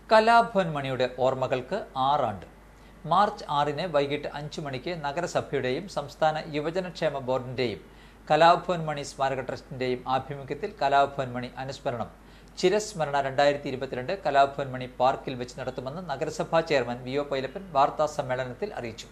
കലാഭവൻ മണിയുടെ ഓർമ്മകൾക്ക് ആറാണ്ട് മാർച്ച് ആറിന് വൈകിട്ട് അഞ്ചു മണിക്ക് നഗരസഭയുടെയും സംസ്ഥാന യുവജനക്ഷേമ ബോർഡിന്റെയും കലാഭവൻ മണി സ്മാരക ട്രസ്റ്റിന്റെയും ആഭിമുഖ്യത്തിൽ കലാഭവൻ മണി അനുസ്മരണം ചിരസ്മരണ രണ്ടായിരത്തി ഇരുപത്തിരണ്ട് കലാഭവൻ മണി പാർക്കിൽ വെച്ച് നടത്തുമെന്ന് നഗരസഭാ ചെയർമാൻ വി ഒ പൈലപ്പൻ വാർത്താ സമ്മേളനത്തിൽ അറിയിച്ചു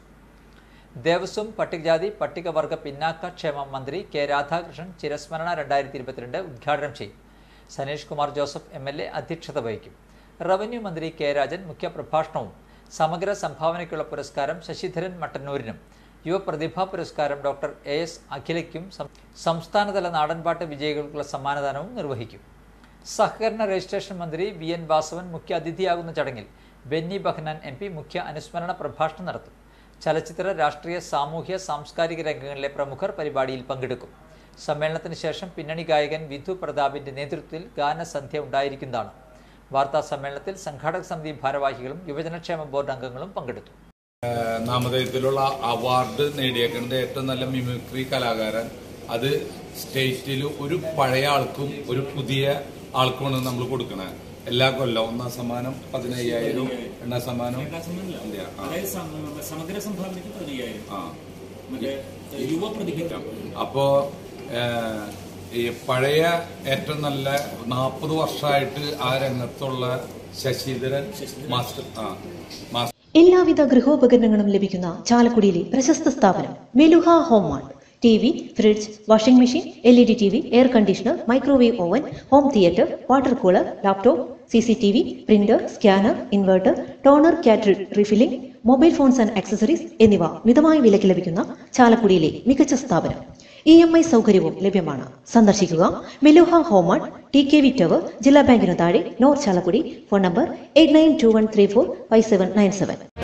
ദേവസ്വം പട്ടികജാതി പട്ടികവർഗ പിന്നാക്ക ക്ഷേമ മന്ത്രി കെ രാധാകൃഷ്ണൻ ചിരസ്മരണ രണ്ടായിരത്തി ഇരുപത്തിരണ്ട് ഉദ്ഘാടനം ചെയ്യും Saneesh Kumar Joseph M L A അധ്യക്ഷത വഹിക്കും റവന്യൂ മന്ത്രി കെ രാജൻ മുഖ്യപ്രഭാഷണവും സമഗ്ര സംഭാവനയ്ക്കുള്ള പുരസ്കാരം ശശിധരൻ മട്ടന്നൂരിനും യുവപ്രതിഭാ പുരസ്കാരം ഡോക്ടർ എ എസ് അഖിലയ്ക്കും സം- സംസ്ഥാനതല നാടൻപാട്ട് വിജയികൾക്കുള്ള സമ്മാനദാനവും നിർവഹിക്കും സഹകരണ രജിസ്ട്രേഷൻ മന്ത്രി വി എൻ വാസവൻ മുഖ്യ അതിഥിയാകുന്ന ചടങ്ങിൽ ബെന്നി ബഹനാൻ എം പി മുഖ്യ അനുസ്മരണ പ്രഭാഷണം നടത്തും ചലച്ചിത്ര രാഷ്ട്രീയ സാമൂഹ്യ സാംസ്കാരിക രംഗങ്ങളിലെ പ്രമുഖർ പരിപാടിയിൽ പങ്കെടുക്കും സമ്മേളനത്തിന് ശേഷം പിന്നണി ഗായകൻ വിധു പ്രതാപിന്റെ നേതൃത്വത്തിൽ ഗാനസന്ധ്യ ഉണ്ടായിരിക്കുന്നതാണ് വാർത്താ സമ്മേളനത്തിൽ സംഘാടക സമിതി ഭാരവാഹികളും യുവജനക്ഷേമ ബോർഡ് അംഗങ്ങളും പങ്കെടുത്തു നാമധേയത്തിലുള്ള അവാർഡ് നേടിയേക്കുന്നത് ഏറ്റവും നല്ല മിമിക്രി കലാകാരൻ അത് സ്റ്റേറ്റിൽ ഒരു പഴയ ആൾക്കും ഒരു പുതിയ ആൾക്കുമാണ് നമ്മൾ കൊടുക്കണത് എല്ലാ കൊല്ലം ഒന്നാം സമ്മാനം പതിനയ്യായിരം രണ്ടാം സമ്മാനം ഇല്ല, ആ, അതായത് സമ- സമഗ്ര സംഭാവനയ്ക്ക് പതിനയ്യായിരം ആ. മറ്റേ യുവ പ്രതിഭയ്ക്ക് അപ്പോ ഏഹ്, ഈ പഴയ ഏറ്റവും നല്ല നാൽപ്പത് വർഷമായിട്ട് ആ രംഗത്തുള്ള ശശിധരൻ മാസ്റ്റർ ആ മാസ്റ്റർ എല്ലാവിധ ഗൃഹോപകരണങ്ങളും ലഭിക്കുന്ന ചാലക്കുടിയിലെ പ്രശസ്ത സ്ഥാപനം Meluha home mart T V fridge washing machine L E D T V air conditioner microwave oven home theatre water cooler laptop C C T V printer scanner inverter toner cartridge refilling mobile phones and accessories എന്നിവ മിതമായ വിലയ്ക്ക് ലഭിക്കുന്ന ചാലക്കുടിയിലെ മികച്ച സ്ഥാപനം E M I സൗകര്യവും ലഭ്യമാണ് സന്ദർശിക്കുക Meluha home mart T K V tower ജില്ലാ ബാങ്കിന് താഴെ north Chalakudy phone number eight nine two one three four five seven nine seven